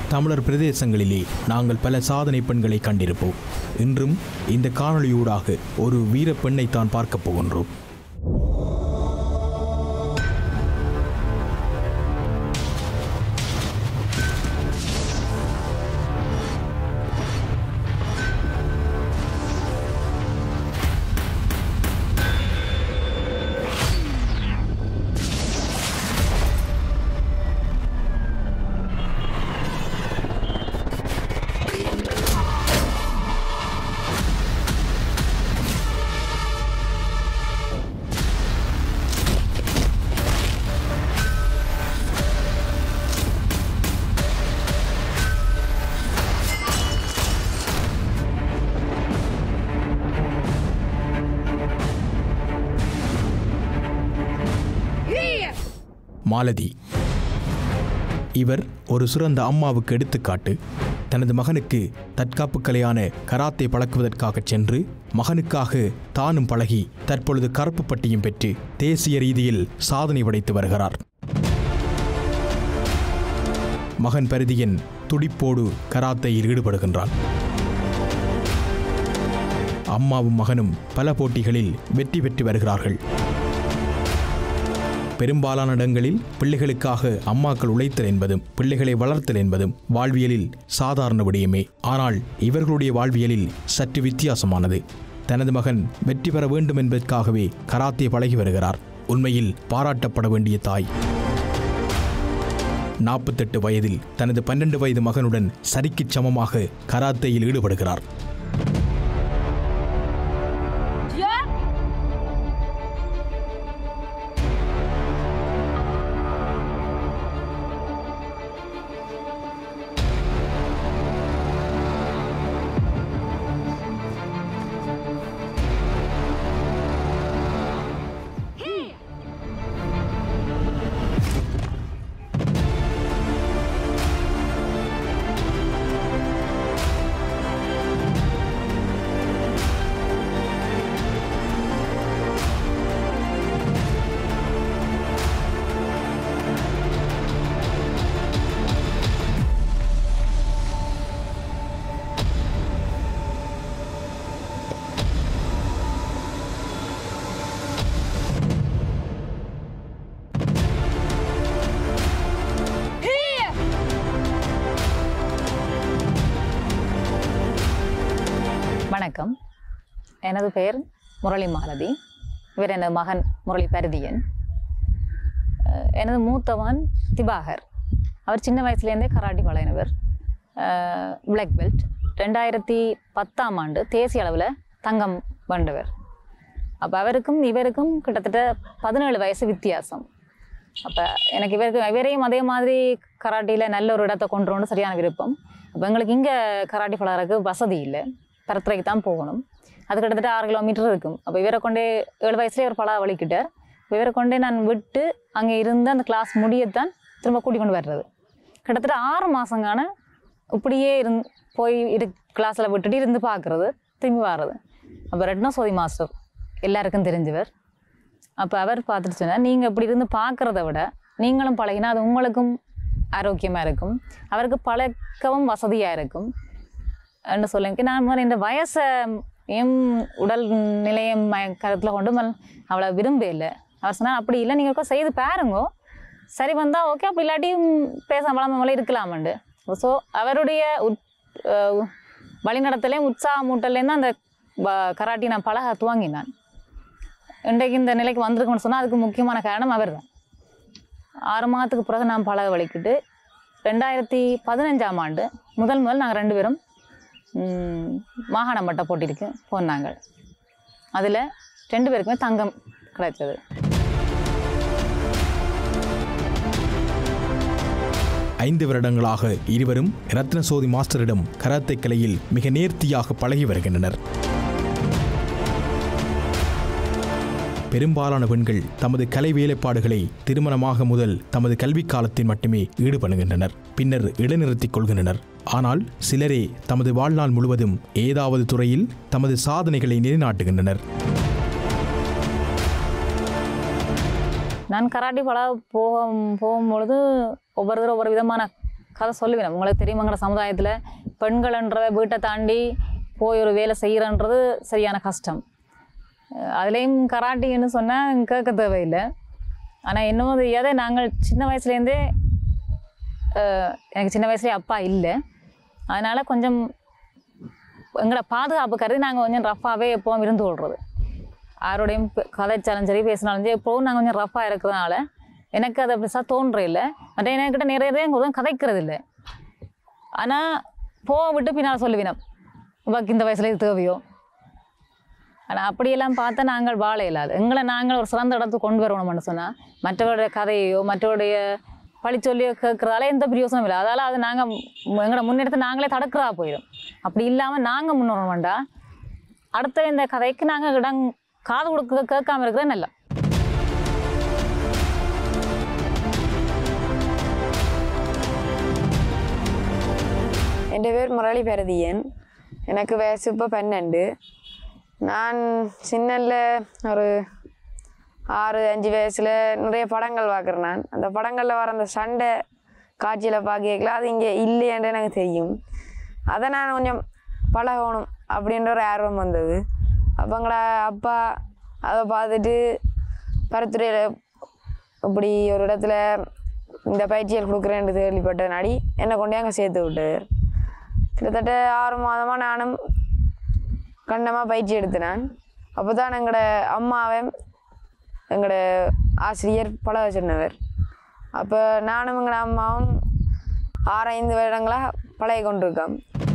தமிழர் பிரதேசங்களிலே நாங்கள் பல சாதனை பெண்களை கண்டிருப்போம் இன்றும் இந்த காணொளியூடாக ஒரு வீர பெண்ணைத்தான் பார்க்கப் போகின்றோம் மாலதி இவர் ஒரு சிறந்த அம்மாவுக்கு எடுத்துக்காட்டு தனது மகனுக்கு தற்காப்பு கலையான கராத்தே பழக்குவதற்காகச் சென்று மகனுக்காக தானும் பழகி தற்பொழுது கருப்பு பட்டியும் பெற்று தேசிய ரீதியில் சாதனை படைத்து வருகிறார் மகன் பரிதியன் துடிப்போடு கராத்தையில் ஈடுபடுகின்றான் அம்மாவும் மகனும் பல போட்டிகளில் வெற்றி பெற்று வருகிறார்கள் பெரும்பாலான இடங்களில் பிள்ளைகளுக்காக அம்மாக்கள் உழைத்தல் என்பதும் பிள்ளைகளை வளர்த்தல் என்பதும் வாழ்வியலில் சாதாரண விடயமே ஆனால் இவர்களுடைய வாழ்வியலில் சற்று வித்தியாசமானது தனது மகன் வெற்றி பெற வேண்டும் என்பதற்காகவே கராத்தே பழகி வருகிறார் உண்மையில் பாராட்டப்பட வேண்டிய தாய் நாற்பத்தெட்டு வயதில் தனது பன்னெண்டு வயது மகனுடன் சரிக்குச் சமமாக கராத்தேயில் ஈடுபடுகிறார் வணக்கம் எனது பெயர் முரளி மாலதி இவர் எனது மகன் முரளி பரதியன் அஹ் எனது மூத்தவன் திபாகர் அவர் சின்ன வயசுலேருந்தே கராட்டி பழகினவர் பிளாக் பெல்ட் ரெண்டாயிரத்தி பத்தாம் ஆண்டு தேசிய அளவில் தங்கம் வென்றவர் அப்போ அவருக்கும் இவருக்கும் கிட்டத்தட்ட பதினேழு வயசு வித்தியாசம் அப்போ எனக்கு இவருக்கு இவரையும் அதே மாதிரி கராட்டியில் நல்ல ஒரு இடத்த கொண்டு வரணும் சரியான விருப்பம் அப்போ எங்களுக்கு இங்கே கராட்டி பழகிறதுக்கு வசதி இல்லை பரத்துறைக்கு தான் போகணும் அது கிட்டத்தட்ட ஆறு கிலோமீட்டர் இருக்கும் அப்போ இவரை கொண்டே ஏழு வயசுலேயே ஒரு பழ வலிக்கிட்டார் இப்போ இவரை கொண்டே நான் விட்டு அங்கே இருந்து அந்த கிளாஸ் முடியத்தான் திரும்ப கூட்டி கொண்டு வர்றது கிட்டத்தட்ட ஆறு மாதங்கான இப்படியே இருந் போய் இரு கிளாஸில் விட்டுட்டு இருந்து பார்க்குறது திரும்பி வர்றது அப்போ ரெட்னா சோதி மாஸ்டர் எல்லாருக்கும் தெரிஞ்சவர் அப்போ அவர் பார்த்துட்டு சொன்னார் நீங்கள் இப்படி இருந்து பார்க்குறத விட நீங்களும் பழகினா அது உங்களுக்கும் ஆரோக்கியமாக இருக்கும் அவருக்கு பழக்கவும் வசதியாக இருக்கும் என்று சொல்லிங்க நான் முதல்ல இந்த வயசை என் உடல் நிலையம் கருத்தில் கொண்டு மல் அவளை விரும்ப இல்லை அவர் சொன்னார் அப்படி இல்லை நீங்கள் ஒருக்கா செய்து பாருங்கோ சரி வந்தால் ஓகே அப்படி இல்லாட்டியும் பேச வளர்ந்தவங்களே இருக்கலாமண்டு ஸோ அவருடைய உட் அஹ் வழிநடத்தலையும் உற்சாகமூட்டலையும் தான் அந்த வ- கராட்டி நான் பழக துவங்கினான் இன்றைக்கு இந்த நிலைக்கு வந்திருக்கோம்னு சொன்னால் அதுக்கு முக்கியமான காரணம் அவர் தான் ஆறு மாதத்துக்கு பிறகு நான் பழக வலிக்கிட்டு ரெண்டாயிரத்தி பதினஞ்சாம் ஆண்டு முதல் முதல் நாங்கள் ரெண்டு பேரும் ம், மாகாண மட்ட போட்டிருக்கு போனாங்க அதில் ரெண்டு பேருக்குமே தங்கம் கிடைச்சது ஐந்து வருடங்களாக இருவரும் ரத்னசோதி மாஸ்டரிடம் கராத்தே கலையில் மிக நேர்த்தியாக பழகி வருகின்றனர் பெரும்பாலான பெண்கள் தமது கலை வேலைப்பாடுகளை திருமணமாக முதல் தமது கல்வி காலத்தில் மட்டுமே ஈடுபடுகின்றனர் பின்னர் இடைநிறுத்திக் கொள்கின்றனர் ஆனால் சிலரே தமது வாழ்நாள் முழுவதும் ஏதாவது துறையில் தமது சாதனைகளை நிலைநாட்டுகின்றனர் நான் கராட்டி பழக போகும் போகும்பொழுது ஒவ்வொரு தடவை ஒவ்வொரு விதமான கதை சொல்லுவேன் உங்களுக்கு தெரியுமாங்கிற சமுதாயத்தில் பெண்கள்ன்ற வீட்டை தாண்டி போய் ஒரு வேலை செய்கிறன்றது சரியான கஷ்டம் அஹ் அதுலேயும் கராட்டின்னு சொன்னால் கேட்க தேவையில்லை ஆனால் இன்னும் தெரியாத நாங்கள் சின்ன வயசுலேருந்தே அஹ் எனக்கு சின்ன வயசுலேயே அப்பா இல்லை அதனால் கொஞ்சம் எங்களோட பாதுகாப்பு கருதி நாங்கள் கொஞ்சம் ரஃபாகவே எப்போவும் இருந்து கொள்வது யாரோடையும் பே- கதைச்சாலும் சரி பேசினாலும் சரி எப்போவும் நாங்கள் கொஞ்சம் ரஃபாக இருக்கிறதுனால எனக்கு அது பெருசாக தோன்ற இல்லை மற்ற என்கிட்ட நிறைய பேர் எங்க கதைக்கிறது இல்லை ஆனால் போக விட்டு பின்னால் சொல்லுவினோம் உனக்கு இந்த வயசுல இது தேவையோ ஆனால் அப்படியெல்லாம் பார்த்தா நாங்கள் வாழ இயலாது எங்களை நாங்கள் ஒரு சிறந்த இடத்துக்கு கொண்டு வரணும்னு சொன்னால் மற்றவருடைய கதையையோ மற்றவருடைய பழிச்சொல்லியோ கேட்குறதால எந்த பிரயோசனம் இல்லை அதால் அது நாங்கள் எங்களோட முன்னெடுத்து நாங்களே தடுக்கிறதா போயிடும் அப்படி இல்லாமல் நாங்கள் முன்னேற வேண்டாம் அடுத்த இந்த கதைக்கு நாங்கள் இடம் காது கொடுக்க கேட்காம இருக்கிறது நல்லா എൻ്റെ പേര് മുരളി പരതിയൻ எனக்கு வயசு இப்போ பன்னெண்டு நான் சின்னல்ல ஒரு ஆறு அஞ்சு வயசில் நிறைய படங்கள் பார்க்குறேன் நான் அந்த படங்களில் வர அந்த சண்டை காட்சியில் பார்க்கல அது இங்கே இல்லையேன்னு எனக்கு தெரியும் அதை நான் கொஞ்சம் பழகணும் அப்படின்ற ஒரு ஆர்வம் வந்தது அப்போங்களா அப்பா அதை பார்த்துட்டு பருத்துறையில் இப்படி ஒரு இடத்துல இந்த பயிற்சிகள் கொடுக்குறேன்னு கேள்விப்பட்ட நாடி என்னை கொண்டு அங்கே சேர்த்து விட்டார் கிட்டத்தட்ட ஆறு மாதமாக நானும் கண்டமாக பயிற்சி எடுத்தினேன் அப்போ தான் எங்களோட அம்மாவை எங்களோட ஆசிரியர் பழக சொன்னவர் அப்போ நானும் எங்களோட அம்மாவும் ஆறு ஐந்து வருடங்களாக பழகி கொண்டிருக்கோம்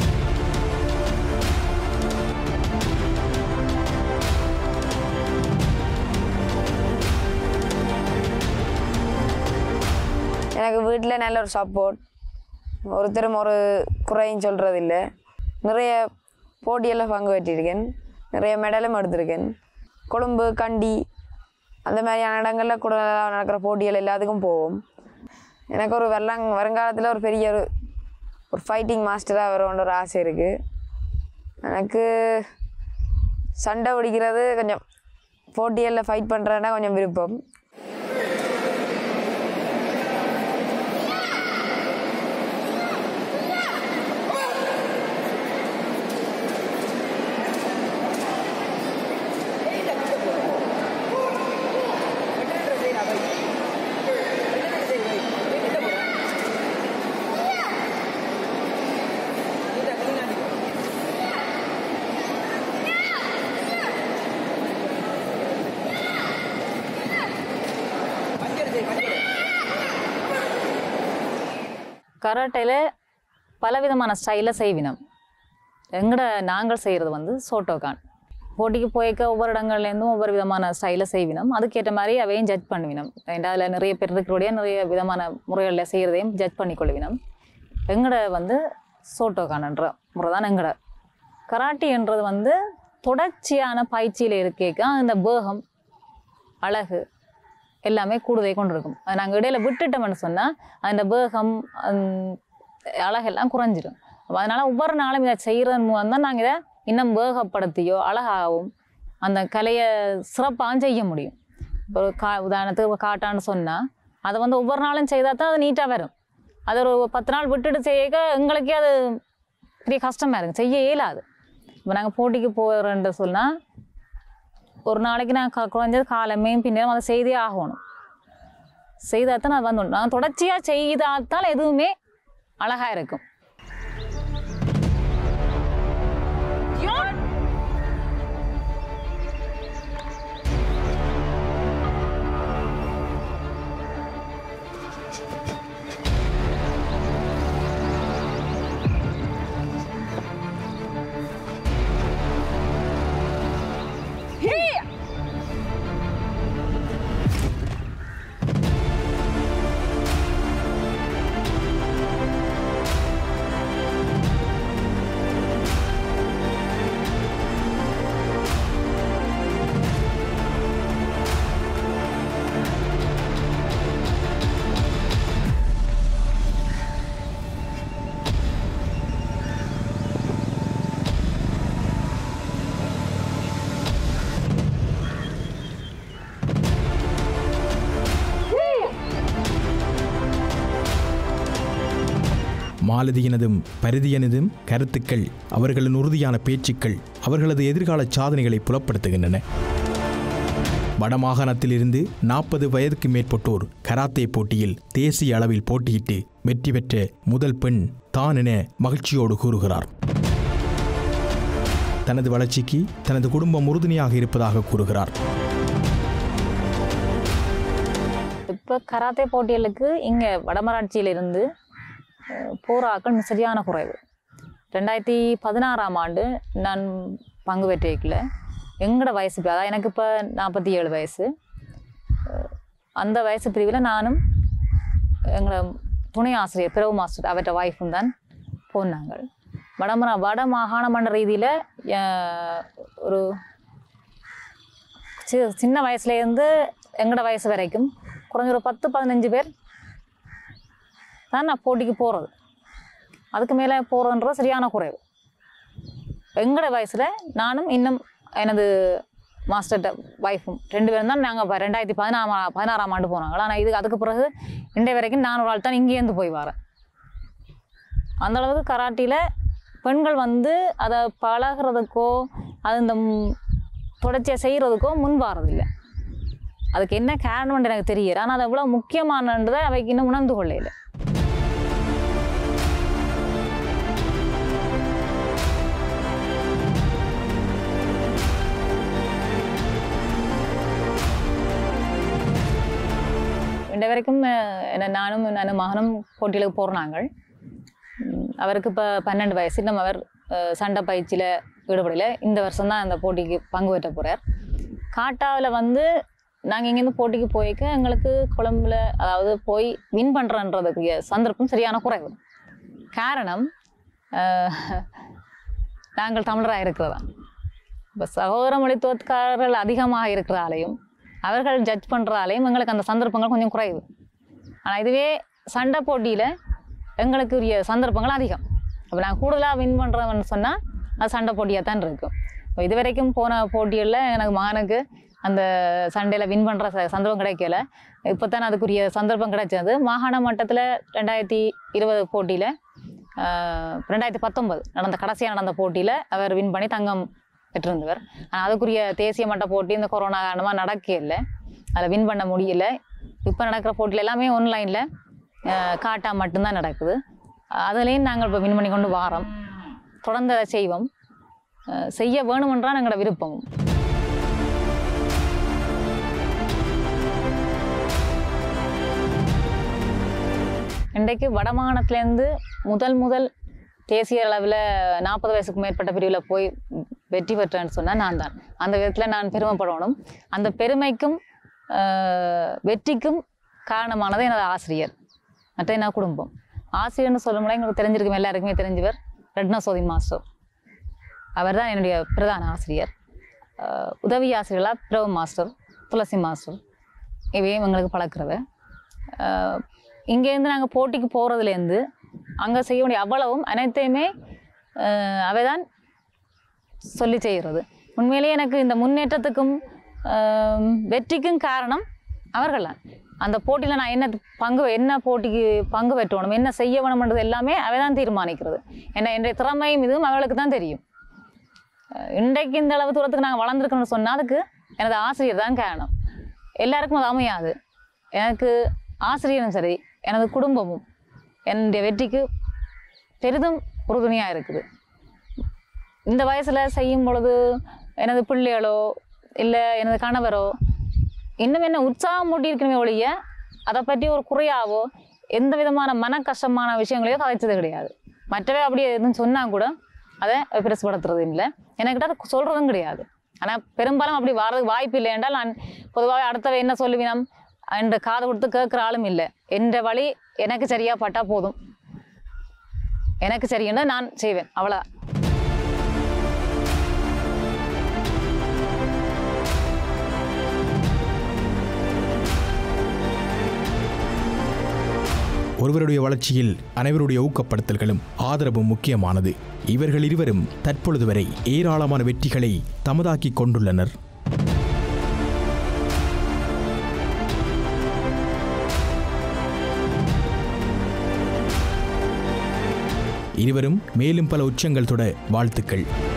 எனக்கு வீட்டில் நல்ல ஒரு சப்போர்ட் ஒருத்தரும் ஒரு குறையும் சொல்கிறது இல்லை நிறைய போட்டியெல்லாம் பங்கு பெற்றிருக்கேன் நிறைய மெடலும் எடுத்திருக்கேன் கொழும்பு கண்டி அந்த மாதிரியான இடங்களில் கூட நடக்கிற போட்டிகள் எல்லாத்துக்கும் போவோம் எனக்கு ஒரு வெள்ளங் வருங்காலத்தில் ஒரு பெரிய ஒரு ஒரு ஃபைட்டிங் மாஸ்டராக வரணுன்ற ஒரு ஆசை இருக்குது எனக்கு சண்டை பிடிக்கிறது கொஞ்சம் போட்டிகளில் ஃபைட் பண்ணுறதுனா கொஞ்சம் விருப்பம் கராட்டையில் பலவிதமான ஸ்டைலில் செய்வினம் எங்கட நாங்கள் செய்கிறது வந்து சோட்டோகான் போட்டிக்கு போய்க்க ஒவ்வொரு இடங்கள்லேருந்தும் ஒவ்வொரு விதமான ஸ்டைலில் செய்வினம் அதுக்கேற்ற மாதிரி அவையும் ஜட்ஜ் பண்ணுவினம் ஏன்டா அதில் நிறைய பேர் இருக்கிறோடைய நிறைய விதமான முறைகளில் செய்கிறதையும் ஜட்ஜ் பண்ணி கொள்வினம் எங்கட வந்து சோட்டோகான்ன்ற முறை தான் எங்கட கராட்டின்றது வந்து தொடர்ச்சியான பயிற்சியில் இருக்கேக்க அந்த பேகம் அழகு எல்லாமே கூடுதலை கொண்டு இருக்கும் அது நாங்கள் இடையில விட்டுட்டோம்னு சொன்னால் அந்த பேகம் அந்த அழகெல்லாம் குறைஞ்சிடும் அப்ப அதனால ஒவ்வொரு நாளும் இதை செய்கிறதன் மூலம் தான் நாங்கள் இதை இன்னும் வேகப்படுத்தியோ அழகாகவும் அந்த கலையை சிறப்பாகவும் செய்ய முடியும் இப்போ ஒரு கா உதாரணத்துக்கு ஒரு காட்டான்னு சொன்னால் அதை வந்து ஒவ்வொரு நாளும் செய்தால் தான் அது நீட்டாக வரும் அது ஒரு பத்து நாள் விட்டுட்டு செய்யக்க எங்களுக்கே அது பெரிய கஷ்டமாக இருக்கும் செய்ய இயலாது இப்போ நாங்கள் போட்டிக்கு போகிறோன்ட்டு சொன்னால் ஒரு நாளைக்கு நான் க- குறைஞ்சது காலமே பின்னரும் அதை செய்தே ஆகணும் செய்தால் தான் அது வந்து நான் தொடர்ச்சியாக செய்தால் தான் எதுவுமே அழகாக இருக்கும் மாலதியினதும் பரிதியனதும் கருத்துக்கள் அவர்களின் உறுதியான பேச்சுக்கள் அவர்களது எதிர்கால சாதனைகளை புலப்படுத்துகின்றன வடமாகாணத்திலிருந்து நாற்பது வயதுக்கு மேற்பட்டோர் கராத்தே போட்டியில் தேசிய அளவில் போட்டியிட்டு வெற்றி பெற்ற முதல் பெண் தான் என மகிழ்ச்சியோடு கூறுகிறார் தனது வளர்ச்சிக்கு தனது குடும்பம் உறுதுணையாக இருப்பதாக கூறுகிறார் இப்போ கராத்தே போட்டிகளுக்கு இங்கே வடமராட்சியிலிருந்து அஹ், போற ஆட்கள் சரியான குறைவு ரெண்டாயிரத்தி பதினாறாம் ஆண்டு நான் பங்கு பெற்றிருக்கல எங்களோட வயசு பிரிவு அதாவது எனக்கு இப்போ நாற்பத்தி ஏழு வயசு அஹ், அந்த வயசு பிரிவில் நானும் எங்களோட துணை ஆசிரியர் பிறவு மாஸ்டர் அவர்கிட்ட ஒய்ஃபும் தான் போனாங்க வடமரா வட மாகாண மன்ற ரீதியில் ஒரு சி- சின்ன வயசுலேருந்து எங்களோட வயசு வரைக்கும் குறைஞ்ச ஒரு பத்து பதினஞ்சு பேர் தான் நான் போட்டிக்கு போகிறது அதுக்கு மேலே போகிறதுன்றது சரியான குறைவு எங்களோட வயசில் நானும் இன்னும் எனது மாஸ்டர்கிட்ட ஒய்ஃபும் ரெண்டு பேரும் தான் நாங்கள் ரெண்டாயிரத்தி பதினாறாம் ஆ- பதினாறாம் ஆண்டு போனாங்க ஆனால் இது அதுக்கு பிறகு இன்றைய வரைக்கும் நான் ஒரு ஆள் தான் இங்கேருந்து போய் வரேன் அந்த அளவுக்கு கராட்டியில் பெண்கள் வந்து அதை பழகிறதுக்கோ அது இந்த ம்- தொடர்ச்சியாக செய்கிறதுக்கோ முன் வாரதில்லை அதுக்கு என்ன காரணம்னு எனக்கு தெரியல ஆனால் அது எவ்வளோ முக்கியமானன்றதை அவைக்கு இன்னும் உணர்ந்து கொள்ளையில இந்த வரைக்கும் அஹ், என்ன நானும் நான் மகனும் போட்டிகளுக்கு போகிறாங்க அவருக்கு இப்போ பன்னெண்டு வயசு இன்னும் அவர் அஹ், சண்டை பயிற்சியில் ஈடுபடல இந்த வருஷம் தான் அந்த போட்டிக்கு பங்கு பெற்ற போகிறார் காட்டாவில் வந்து நாங்கள் இங்கேருந்து போட்டிக்கு போய்க்க எங்களுக்கு கொழம்புல அதாவது போய் வின் பண்ணுறன்றதுக்கு சந்தர்ப்பம் சரியான குறைவு காரணம் அஹ், நாங்கள் தமிழராக இருக்கிறதா இப்போ சகோதர மொழித்துவக்காரர்கள் அதிகமாக இருக்கிறாலையும் அவர்கள் ஜட்ஜ் பண்ணுறாலையும் எங்களுக்கு அந்த சந்தர்ப்பங்கள் கொஞ்சம் குறைவு ஆனால் இதுவே சண்டை போட்டியில் எங்களுக்கு உரிய சந்தர்ப்பங்கள் அதிகம் அப்போ நான் கூடுதலாக வின் பண்ணுறவன்னு சொன்னால் அது சண்டை போட்டியாக தான் இருக்கும் இப்போ இது வரைக்கும் போன போட்டிகளில் எனக்கு மகனுக்கு அந்த சண்டையில் வின் பண்ணுற ச சந்தர்ப்பம் கிடைக்கல இப்போ தான் அதுக்குரிய சந்தர்ப்பம் கிடைச்சது மாகாண மட்டத்தில் ரெண்டாயிரத்தி இருபது போட்டியில் ரெண்டாயிரத்தி பத்தொன்பது நடந்த கடைசியாக நடந்த போட்டியில் அவர் வின் பண்ணி தங்கம் பெற்றிருந்தவர் ஆனால் அதுக்குரிய தேசிய மட்ட போட்டி இந்த கொரோனா காரணமாக நடக்கவே இல்லை அதில் வின் பண்ண முடியல இப்போ நடக்கிற போட்டியில் எல்லாமே ஆன்லைனில் காட்டா மட்டும்தான் நடக்குது அதுலேயும் நாங்கள் இப்போ வின் பண்ணி கொண்டு வாரோம் தொடர்ந்து அதை செய்வோம் அஹ் செய்ய வேணுமென்றால் எங்களோட விருப்பமும் இன்றைக்கு வடமாகாணத்துலேருந்து முதல் முதல் தேசிய அளவில் நாற்பது வயசுக்கு மேற்பட்ட பிரிவில் போய் வெற்றி பெற்றேன்னு சொன்னால் நான் தான் அந்த விதத்தில் நான் பெருமைப்படணும் அந்த பெருமைக்கும் ஆஹ், வெற்றிக்கும் காரணமானது எனது ஆசிரியர் மற்ற என்ன குடும்பம் ஆசிரியர்னு சொல்லும்போது எங்களுக்கு தெரிஞ்சிருக்கும் எல்லாருக்குமே தெரிஞ்சவர் ரட்னசோதி மாஸ்டர் அவர் தான் என்னுடைய பிரதான ஆசிரியர் ஆஹ், உதவி ஆசிரியர்களாக பிரபு மாஸ்டர் துளசி மாஸ்டர் இவையும் எங்களுக்கு பழக்கிறவர் ஆஹ், இங்கேருந்து நாங்கள் போட்டிக்கு போகிறதுலேருந்து அங்கே செய்ய வேண்டிய அவ்வளவும் அனைத்தையுமே ஆஹ், அவைதான் சொல்லி செய்கிறது உண்மையிலேயே எனக்கு இந்த முன்னேற்றத்துக்கும் ஆம், வெற்றிக்கும் காரணம் அவர்கள் தான் அந்த போட்டியில் நான் என்ன பங்கு என்ன போட்டிக்கு பங்கு பெற்றணும் என்ன செய்ய வேணும்ன்றது எல்லாமே அவை தான் தீர்மானிக்கிறது என்ன என்னுடைய திறமையும் இதுவும் அவர்களுக்கு தான் தெரியும் அஹ் இன்றைக்கு இந்த அளவு தூரத்துக்கு நாங்கள் வளர்ந்துருக்கணும்னு சொன்னால் அதுக்கு எனது ஆசிரியர் தான் காரணம் எல்லாருக்கும் அது அமையாது எனக்கு ஆசிரியரும் சரி எனது குடும்பமும் என்னுடைய வெற்றிக்கு பெரிதும் உறுதுணையாக இருக்குது இந்த வயசில் செய்யும் பொழுது எனது பிள்ளைகளோ இல்லை எனது கணவரோ இன்னும் என்ன உற்சாகம் மூட்டி இருக்கணுமே ஒழிய அதை பற்றி ஒரு குறையாவோ எந்த விதமான மன கஷ்டமான விஷயங்களையோ கதைச்சது கிடையாது மற்றவே அப்படியே எதுவும் சொன்னால் கூட அதை பெருசுபடுத்துறது இல்லை எனக்கிட்ட அதை சொல்கிறதும் கிடையாது ஆனால் பெரும்பாலும் அப்படி வர்றதுக்கு வாய்ப்பு இல்லை என்றால் நான் பொதுவாக அடுத்தவை என்ன சொல்லுவினம் என்ற காது கொடுத்து கேட்குற ஆளும் இல்லை என்ற வழி எனக்கு சரியாக பட்டா போதும் எனக்கு சரின்னு நான் செய்வேன் அவ்வளோ ஒருவருடைய வளர்ச்சியில் அனைவருடைய ஊக்கப்படுத்தல்களும் ஆதரவும் முக்கியமானது இவர்கள் இருவரும் தற்பொழுது வரை ஏராளமான வெற்றிகளை தமதாக்கிக் கொண்டுள்ளனர் இருவரும் மேலும் பல உச்சங்கள் தொட வாழ்த்துக்கள்